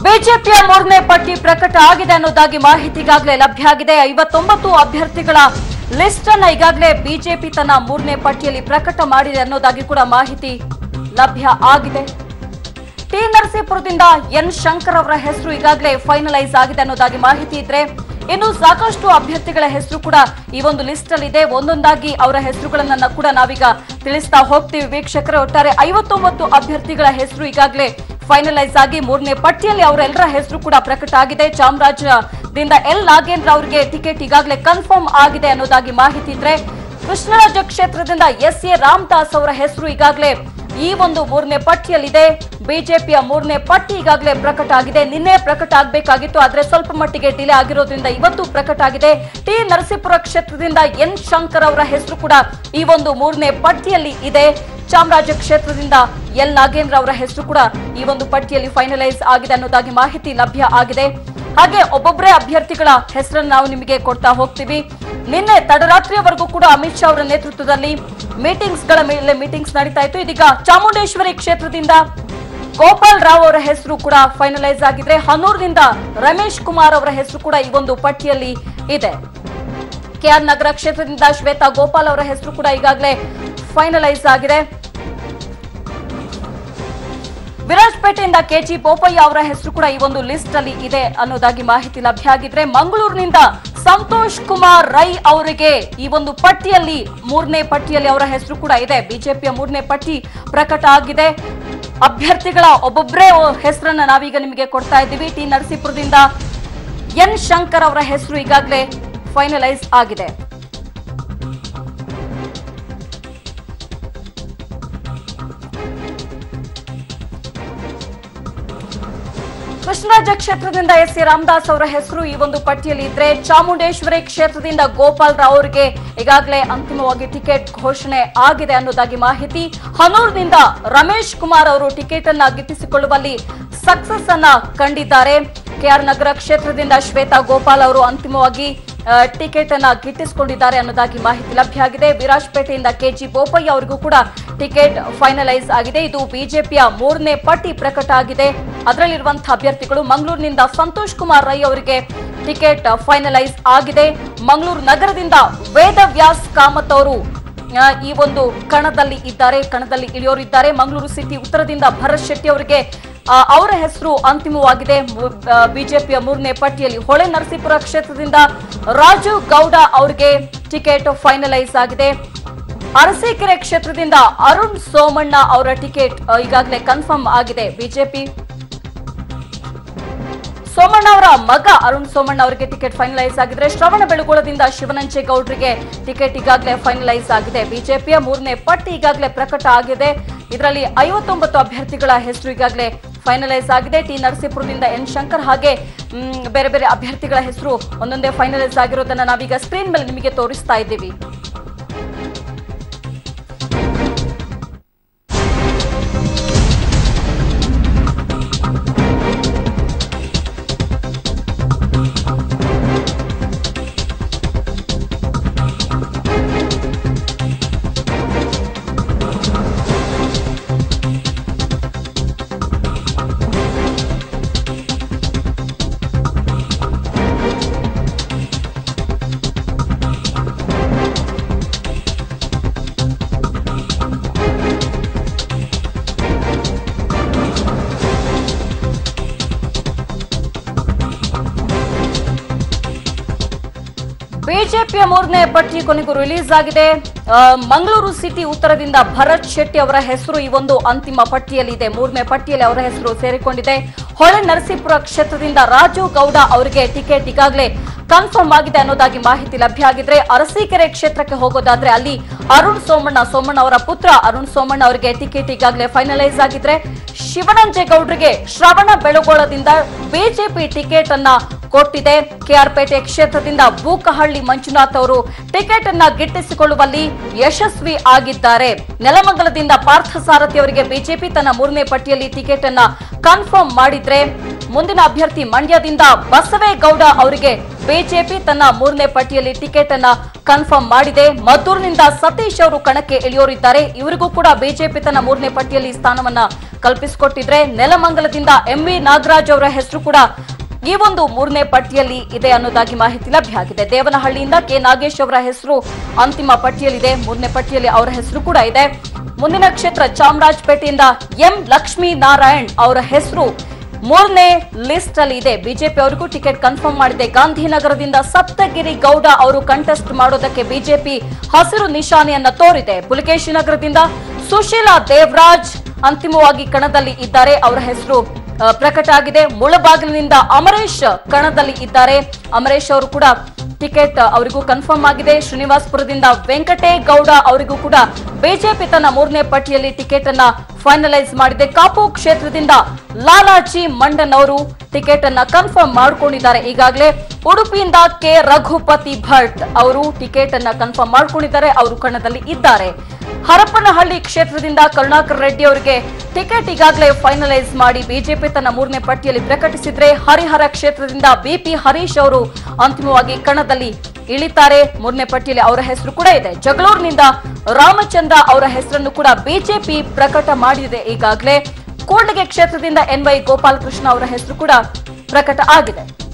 ಬಿಜೆಪಿಯ ಮೂರನೇ ಪಟ್ಟಿ ಪ್ರಕಟ ಆಗಿದೆ ಅನ್ನೋದಾಗಿ ಮಾಹಿತಿ ಈಗಾಗಲೇ ಲಭ್ಯ ಆಗಿದೆ ಐವತ್ತೊಂಬತ್ತು ಅಭ್ಯರ್ಥಿಗಳ ಲಿಸ್ಟ್ ಅನ್ನ ಈಗಾಗಲೇ ಬಿಜೆಪಿ ತನ್ನ ಮೂರನೇ ಪಟ್ಟಿಯಲ್ಲಿ ಪ್ರಕಟ ಮಾಡಿದೆ ಅನ್ನೋದಾಗಿ ಕೂಡ ಮಾಹಿತಿ ಲಭ್ಯ ಆಗಿದೆ ಟಿ ನರಸೀಪುರದಿಂದ ಎನ್ ಶಂಕರ್ ಅವರ ಹೆಸರು ಈಗಾಗಲೇ ಫೈನಲೈಸ್ ಆಗಿದೆ ಅನ್ನೋದಾಗಿ ಮಾಹಿತಿ ಇದ್ರೆ ಇನ್ನು ಸಾಕಷ್ಟು ಅಭ್ಯರ್ಥಿಗಳ ಹೆಸರು ಕೂಡ ಈ ಒಂದು ಲಿಸ್ಟ್ ಅಲ್ಲಿ ಇದೆ ಒಂದೊಂದಾಗಿ ಅವರ ಹೆಸರುಗಳನ್ನ ಕೂಡ ನಾವೀಗ ತಿಳಿಸ್ತಾ ಹೋಗ್ತೀವಿ ವೀಕ್ಷಕರೇ ಒಟ್ಟಾರೆ ಐವತ್ತೊಂಬತ್ತು ಅಭ್ಯರ್ಥಿಗಳ ಹೆಸರು ಈಗಾಗಲೇ ಫೈನಲೈಸ್ ಆಗಿ ಮೂರನೇ ಪಟ್ಟಿಯಲ್ಲಿ ಅವರೆಲ್ಲರ ಹೆಸರು ಕೂಡ ಪ್ರಕಟ ಆಗಿದೆ ಚಾಮರಾಜದಿಂದ ಎಲ್ ನಾಗೇಂದ್ರ ಅವರಿಗೆ ಟಿಕೆಟ್ ಈಗಾಗಲೇ ಕನ್ಫರ್ಮ್ ಆಗಿದೆ ಅನ್ನೋದಾಗಿ ಮಾಹಿತಿ ಇದ್ರೆ ಕೃಷ್ಣರಾಜ ಕ್ಷೇತ್ರದಿಂದ ಎಸ್ ಎ ರಾಮದಾಸ್ ಅವರ ಹೆಸರು ಈಗಾಗಲೇ ಈ ಒಂದು ಮೂರನೇ ಪಟ್ಟಿಯಲ್ಲಿದೆ ಬಿಜೆಪಿಯ ಮೂರನೇ ಪಟ್ಟಿ ಈಗಾಗಲೇ ಪ್ರಕಟ ಆಗಿದೆ ನಿನ್ನೆ ಪ್ರಕಟ ಆಗಬೇಕಾಗಿತ್ತು ಆದ್ರೆ ಸ್ವಲ್ಪ ಮಟ್ಟಿಗೆ ಡಿಲೇ ಆಗಿರೋದ್ರಿಂದ ಇವತ್ತು ಪ್ರಕಟ ಆಗಿದೆ ಟಿ ನರಸೀಪುರ ಕ್ಷೇತ್ರದಿಂದ ಎನ್ ಶಂಕರ್ ಅವರ ಹೆಸರು ಕೂಡ ಈ ಒಂದು ಮೂರನೇ ಪಟ್ಟಿಯಲ್ಲಿ ಇದೆ ಚಾಮರಾಜ ಕ್ಷೇತ್ರದಿಂದ ಎಲ್ ನಾಗೇಂದ್ರ ಅವರ ಹೆಸರು ಕೂಡ ಈ ಒಂದು ಪಟ್ಟಿಯಲ್ಲಿ ಫೈನಲೈಸ್ ಆಗಿದೆ ಅನ್ನೋದಾಗಿ ಮಾಹಿತಿ ಲಭ್ಯ ಆಗಿದೆ ಹಾಗೆ ಒಬ್ಬೊಬ್ಬರೇ ಅಭ್ಯರ್ಥಿಗಳ ಹೆಸರನ್ನು ನಾವು ನಿಮಗೆ ಕೊಡ್ತಾ ಹೋಗ್ತೀವಿ ನಿನ್ನೆ ತಡರಾತ್ರಿಯವರೆಗೂ ಕೂಡ ಅಮಿತ್ ಶಾ ಅವರ ನೇತೃತ್ವದಲ್ಲಿ ಮೀಟಿಂಗ್ಸ್ ಗಳ ಮೇಲೆ ಮೀಟಿಂಗ್ಸ್ ನಡೀತಾ ಇತ್ತು ಇದೀಗ ಚಾಮುಂಡೇಶ್ವರಿ ಕ್ಷೇತ್ರದಿಂದ ಗೋಪಾಲ್ ರಾವ್ ಅವರ ಹೆಸರು ಕೂಡ ಫೈನಲೈಸ್ ಆಗಿದ್ರೆ ಹನೂರ್ನಿಂದ ರಮೇಶ್ ಕುಮಾರ್ ಅವರ ಹೆಸರು ಕೂಡ ಈ ಒಂದು ಪಟ್ಟಿಯಲ್ಲಿ ಇದೆ ಕೆಆರ್ ನಗರ ಕ್ಷೇತ್ರದಿಂದ ಶ್ವೇತಾ ಗೋಪಾಲ್ ಅವರ ಹೆಸರು ಕೂಡ ಈಗಾಗಲೇ ಫೈನಲೈಸ್ ಆಗಿದೆ ವಿರಾಜಪೇಟೆಯಿಂದ ಕೆಜಿ ಬೋಪಯ್ಯ ಅವರ ಹೆಸರು ಕೂಡ ಈ ಒಂದು ಲಿಸ್ಟ್ ಅಲ್ಲಿ ಇದೆ ಅನ್ನೋದಾಗಿ ಮಾಹಿತಿ ಲಭ್ಯ ಆಗಿದ್ರೆ ಮಂಗಳೂರಿನಿಂದ ಸಂತೋಷ್ ಕುಮಾರ್ ರೈ ಅವರಿಗೆ ಈ ಒಂದು ಪಟ್ಟಿಯಲ್ಲಿ ಮೂರನೇ ಪಟ್ಟಿಯಲ್ಲಿ ಅವರ ಹೆಸರು ಕೂಡ ಇದೆ ಬಿಜೆಪಿಯ ಮೂರನೇ ಪಟ್ಟಿ ಪ್ರಕಟ ಆಗಿದೆ ಅಭ್ಯರ್ಥಿಗಳ ಒಬ್ಬೊಬ್ಬರೇ ಹೆಸರನ್ನ ನಾವೀಗ ನಿಮಗೆ ಕೊಡ್ತಾ ಇದ್ದೀವಿ ಟಿ ನರಸೀಪುರದಿಂದ ಎನ್ ಶಂಕರ್ ಅವರ ಹೆಸರು ಈಗಾಗಲೇ ಫೈನಲೈಸ್ ಆಗಿದೆ ಕೃಷ್ಣರಾಜ ಕ್ಷೇತ್ರದಿಂದ ಎಸ್ ಸಿ ರಾಮದಾಸ್ ಅವರ ಹೆಸರು ಈ ಒಂದು ಪಟ್ಟಿಯಲ್ಲಿ ಇದ್ರೆ ಚಾಮುಂಡೇಶ್ವರಿ ಕ್ಷೇತ್ರದಿಂದ ಗೋಪಾಲ್ ರಾವ್ ಅವರಿಗೆ ಈಗಾಗಲೇ ಅಂತಿಮವಾಗಿ ಟಿಕೆಟ್ ಘೋಷಣೆ ಆಗಿದೆ ಅನ್ನೋದಾಗಿ ಮಾಹಿತಿ ಹನೂರ್ನಿಂದ ರಮೇಶ್ ಕುಮಾರ್ ಅವರು ಟಿಕೆಟ್ ಅನ್ನ ಗಿಟ್ಟಿಸಿಕೊಳ್ಳುವಲ್ಲಿ ಸಕ್ಸಸ್ ಅನ್ನ ಕಂಡಿದ್ದಾರೆ ಕೆಆರ್ ನಗರ ಕ್ಷೇತ್ರದಿಂದ ಶ್ವೇತಾ ಗೋಪಾಲ್ ಅವರು ಅಂತಿಮವಾಗಿ ಆ, ಟಿಕೆಟ್ ಅನ್ನ ಗಿಟ್ಟಿಸಿಕೊಂಡಿದ್ದಾರೆ ಅನ್ನೋದಾಗಿ ಮಾಹಿತಿ ಲಭ್ಯ ಆಗಿದೆ ವಿರಾಜಪೇಟೆಯಿಂದ ಕೆಜಿ ಬೋಪಯ್ಯ ಅವರಿಗೂ ಕೂಡ ಟಿಕೆಟ್ ಫೈನಲೈಸ್ ಆಗಿದೆ ಇದು ಬಿಜೆಪಿಯ ಮೂರನೇ ಪಟ್ಟಿ ಪ್ರಕಟ ಆಗಿದೆ ಅದರಲ್ಲಿರುವಂತಹ ಅಭ್ಯರ್ಥಿಗಳು ಮಂಗಳೂರಿನಿಂದ ಸಂತೋಷ್ ಕುಮಾರ್ ರೈ ಅವರಿಗೆ ಟಿಕೆಟ್ ಫೈನಲೈಸ್ ಆಗಿದೆ ಮಂಗಳೂರು ನಗರದಿಂದ ವೇದವ್ಯಾಸ್ ಕಾಮತ್ ಅವರು ಆ, ಈ ಒಂದು ಕಣದಲ್ಲಿ ಇದ್ದಾರೆ ಕಣದಲ್ಲಿ ಇಳಿಯೋರಿದ್ದಾರೆ ಮಂಗಳೂರು ಸಿಟಿ ಉತ್ತರದಿಂದ ಭರತ್ ಶೆಟ್ಟಿ ಅವರಿಗೆ ಆ, ಅವರ ಹೆಸರು ಅಂತಿಮವಾಗಿದೆ ಬಿಜೆಪಿಯ ಮೂರನೇ ಪಟ್ಟಿಯಲ್ಲಿ ಹೊಳೆ ನರಸೀಪುರ ಕ್ಷೇತ್ರದಿಂದ ರಾಜು ಗೌಡ ಅವರಿಗೆ ಟಿಕೆಟ್ ಫೈನಲೈಸ್ ಆಗಿದೆ ಅರಸೀಕೆರೆ ಕ್ಷೇತ್ರದಿಂದ ಅರುಣ್ ಸೋಮಣ್ಣ ಅವರ ಟಿಕೆಟ್ ಆ, ಈಗಾಗಲೇ ಕನ್ಫರ್ಮ್ ಆಗಿದೆ ಬಿಜೆಪಿ ಸೋಮಣ್ಣ ಅವರ ಮಗ ಅರುಣ್ ಸೋಮಣ್ಣ ಅವರಿಗೆ ಟಿಕೆಟ್ ಫೈನಲೈಸ್ ಆಗಿದ್ರೆ ಶ್ರವಣ ಬೆಳಗೊಳದಿಂದ ಶಿವನಂಜೇಗೌಡರಿಗೆ ಟಿಕೆಟ್ ಈಗಾಗಲೇ ಫೈನಲೈಸ್ ಆಗಿದೆ ಬಿಜೆಪಿಯ ಮೂರನೇ ಪಟ್ಟಿ ಈಗಾಗಲೇ ಪ್ರಕಟ ಆಗಿದೆ ಇದರಲ್ಲಿ ಐವತ್ತೊಂಬತ್ತು ಅಭ್ಯರ್ಥಿಗಳ ಹೆಸರು ಈಗಾಗಲೇ ಫೈನಲೈಸ್ ಆಗಿದೆ ಟಿ ನರಸೀಪುರದಿಂದ ಎನ್ ಶಂಕರ್ ಹಾಗೆ ಮ್, ಬೇರೆ ಬೇರೆ ಅಭ್ಯರ್ಥಿಗಳ ಹೆಸರು ಒಂದೊಂದೇ ಫೈನಲೈಸ್ ಆಗಿರೋದನ್ನ ನಾವೀಗ ಸ್ಕ್ರೀನ್ ಮೇಲೆ ನಿಮಗೆ ತೋರಿಸ್ತಾ ಇದ್ದೀವಿ ಬಿಜೆಪಿಯ ಮೂರನೇ ಪಟ್ಟಿ ಕೊನೆಗೂ ರಿಲೀಸ್ ಆಗಿದೆ ಆ, ಮಂಗಳೂರು ಸಿಟಿ ಉತ್ತರದಿಂದ ಭರತ್ ಶೆಟ್ಟಿ ಅವರ ಹೆಸರು ಈ ಒಂದು ಅಂತಿಮ ಪಟ್ಟಿಯಲ್ಲಿದೆ ಮೂರನೇ ಪಟ್ಟಿಯಲ್ಲಿ ಅವರ ಹೆಸರು ಸೇರಿಕೊಂಡಿದೆ ಹೊಳೆ ನರಸೀಪುರ ಕ್ಷೇತ್ರದಿಂದ ರಾಜು ಗೌಡ ಅವರಿಗೆ ಟಿಕೆಟ್ ಈಗಾಗಲೇ ಕನ್ಫರ್ಮ್ ಆಗಿದೆ ಅನ್ನೋದಾಗಿ ಮಾಹಿತಿ ಲಭ್ಯ ಆಗಿದ್ರೆ ಅರಸೀಕೆರೆ ಕ್ಷೇತ್ರಕ್ಕೆ ಹೋಗೋದಾದ್ರೆ ಅಲ್ಲಿ ಅರುಣ್ ಸೋಮಣ್ಣ ಸೋಮಣ್ಣ ಅವರ ಪುತ್ರ ಅರುಣ್ ಸೋಮಣ್ಣ ಅವರಿಗೆ ಟಿಕೆಟ್ ಈಗಾಗಲೇ ಫೈನಲೈಸ್ ಆಗಿದ್ರೆ ಶಿವನಂಜೇಗೌಡರಿಗೆ ಶ್ರವಣ ಬೆಳಗೊಳದಿಂದ ಬಿಜೆಪಿ ಟಿಕೆಟ್ ಅನ್ನ ಕೊಟ್ಟಿದೆ ಕೆಆರ್ಪೇಟೆ ಕ್ಷೇತ್ರದಿಂದ ಬೂಕಹಳ್ಳಿ ಮಂಜುನಾಥ್ ಅವರು ಟಿಕೆಟ್ ಅನ್ನ ಗಿಟ್ಟಿಸಿಕೊಳ್ಳುವಲ್ಲಿ ಯಶಸ್ವಿ ಆಗಿದ್ದಾರೆ ನೆಲಮಂಗಲದಿಂದ ಪಾರ್ಥಸಾರಥಿ ಅವರಿಗೆ ಬಿಜೆಪಿ ತನ್ನ ಮೂರನೇ ಪಟ್ಟಿಯಲ್ಲಿ ಟಿಕೆಟ್ ಅನ್ನ ಕನ್ಫರ್ಮ್ ಮಾಡಿದ್ರೆ ಮುಂದಿನ ಅಭ್ಯರ್ಥಿ ಮಂಡ್ಯದಿಂದ ಬಸವೇಗೌಡ ಅವರಿಗೆ ಬಿಜೆಪಿ ತನ್ನ ಮೂರನೇ ಪಟ್ಟಿಯಲ್ಲಿ ಟಿಕೆಟ್ ಅನ್ನ ಕನ್ಫರ್ಮ್ ಮಾಡಿದೆ ಮದ್ದೂರಿನಿಂದ ಸತೀಶ್ ಅವರು ಕಣಕ್ಕೆ ಇಳಿಯೋರಿದ್ದಾರೆ ಇವರಿಗೂ ಕೂಡ ಬಿಜೆಪಿ ತನ್ನ ಮೂರನೇ ಪಟ್ಟಿಯಲ್ಲಿ ಸ್ಥಾನವನ್ನ ಕಲ್ಪಿಸಿಕೊಟ್ಟಿದ್ರೆ ನೆಲಮಂಗಲದಿಂದ ಎಂ ವಿ ನಾಗರಾಜ್ ಅವರ ಹೆಸರು ಕೂಡ ಈ ಒಂದು ಮೂರನೇ ಪಟ್ಟಿಯಲ್ಲಿ ಇದೆ ಅನ್ನೋದಾಗಿ ಮಾಹಿತಿ ಲಭ್ಯ ಆಗಿದೆ ದೇವನಹಳ್ಳಿಯಿಂದ ಕೆ ನಾಗೇಶ್ ಅವರ ಹೆಸರು ಅಂತಿಮ ಪಟ್ಟಿಯಲ್ಲಿದೆ ಮೂರನೇ ಪಟ್ಟಿಯಲ್ಲಿ ಅವರ ಹೆಸರು ಕೂಡ ಇದೆ ಮುಂದಿನ ಕ್ಷೇತ್ರ ಚಾಮರಾಜಪೇಟೆಯಿಂದ ಎಂ ಲಕ್ಷ್ಮೀ ನಾರಾಯಣ್ ಅವರ ಹೆಸರು ಮೂರನೇ ಲಿಸ್ಟ್ ಅಲ್ಲಿ ಇದೆ ಬಿಜೆಪಿ ಅವರಿಗೂ ಟಿಕೆಟ್ ಕನ್ಫರ್ಮ್ ಮಾಡಿದೆ ಗಾಂಧಿನಗರದಿಂದ ಸಪ್ತಗಿರಿ ಗೌಡ ಅವರು ಕಂಟೆಸ್ಟ್ ಮಾಡೋದಕ್ಕೆ ಬಿಜೆಪಿ ಹಸಿರು ನಿಶಾನೆಯನ್ನ ತೋರಿದೆ ಪುಲಕೇಶಿ ನಗರದಿಂದ ಸುಶೀಲಾ ದೇವರಾಜ್ ಅಂತಿಮವಾಗಿ ಕಣದಲ್ಲಿ ಇದ್ದಾರೆ ಅವರ ಹೆಸರು ಆ, ಪ್ರಕಟ ಆಗಿದೆ ಮುಳಬಾಗಿಲಿನಿಂದ ಅಮರೇಶ್ ಕಣದಲ್ಲಿ ಇದ್ದಾರೆ ಅಮರೇಶ್ ಅವರು ಕೂಡ ಟಿಕೆಟ್ ಅವರಿಗೂ ಕನ್ಫರ್ಮ್ ಆಗಿದೆ ಶ್ರೀನಿವಾಸಪುರದಿಂದ ವೆಂಕಟೇಗೌಡ ಅವರಿಗೂ ಕೂಡ ಬಿಜೆಪಿ ತನ್ನ ಮೂರನೇ ಪಟ್ಟಿಯಲ್ಲಿ ಟಿಕೆಟ್ ಅನ್ನ ಫೈನಲೈಸ್ ಮಾಡಿದೆ ಕಾಪು ಕ್ಷೇತ್ರದಿಂದ ಲಾಲಾಜಿ ಮಂಡನ್ ಅವರು ಟಿಕೆಟ್ ಅನ್ನ ಕನ್ಫರ್ಮ್ ಮಾಡಿಕೊಂಡಿದ್ದಾರೆ ಈಗಾಗಲೇ ಉಡುಪಿಯಿಂದ ಕೆ ರಘುಪತಿ ಭಟ್ ಅವರು ಟಿಕೆಟ್ ಅನ್ನ ಕನ್ಫರ್ಮ್ ಮಾಡ್ಕೊಂಡಿದ್ದಾರೆ ಅವರು ಕಣದಲ್ಲಿ ಇದ್ದಾರೆ ಹರಪನಹಳ್ಳಿ ಕ್ಷೇತ್ರದಿಂದ ಕರುಣಾಕರ್ ರೆಡ್ಡಿ ಅವರಿಗೆ ಟಿಕೆಟ್ ಈಗಾಗಲೇ ಫೈನಲೈಸ್ ಮಾಡಿ ಬಿಜೆಪಿ ತನ್ನ ಮೂರನೇ ಪಟ್ಟಿಯಲ್ಲಿ ಪ್ರಕಟಿಸಿದ್ರೆ ಹರಿಹರ ಕ್ಷೇತ್ರದಿಂದ ಬಿಪಿ ಹರೀಶ್ ಅವರು ಅಂತಿಮವಾಗಿ ಕಣದಲ್ಲಿ ಇಳಿತಾರೆ ಮೂರನೇ ಪಟ್ಟಿಯಲ್ಲಿ ಅವರ ಹೆಸರು ಕೂಡ ಇದೆ ಜಗಳೂರಿನಿಂದ ರಾಮಚಂದ್ರ ಅವರ ಹೆಸರನ್ನು ಕೂಡ ಬಿಜೆಪಿ ಪ್ರಕಟ ಮಾಡಿದೆ ಈಗಾಗಲೇ ಕೂಡ್ಲಿಗೆ ಕ್ಷೇತ್ರದಿಂದ ಎನ್ ವೈ ಗೋಪಾಲಕೃಷ್ಣ ಅವರ ಹೆಸರು ಕೂಡ ಪ್ರಕಟ ಆಗಿದೆ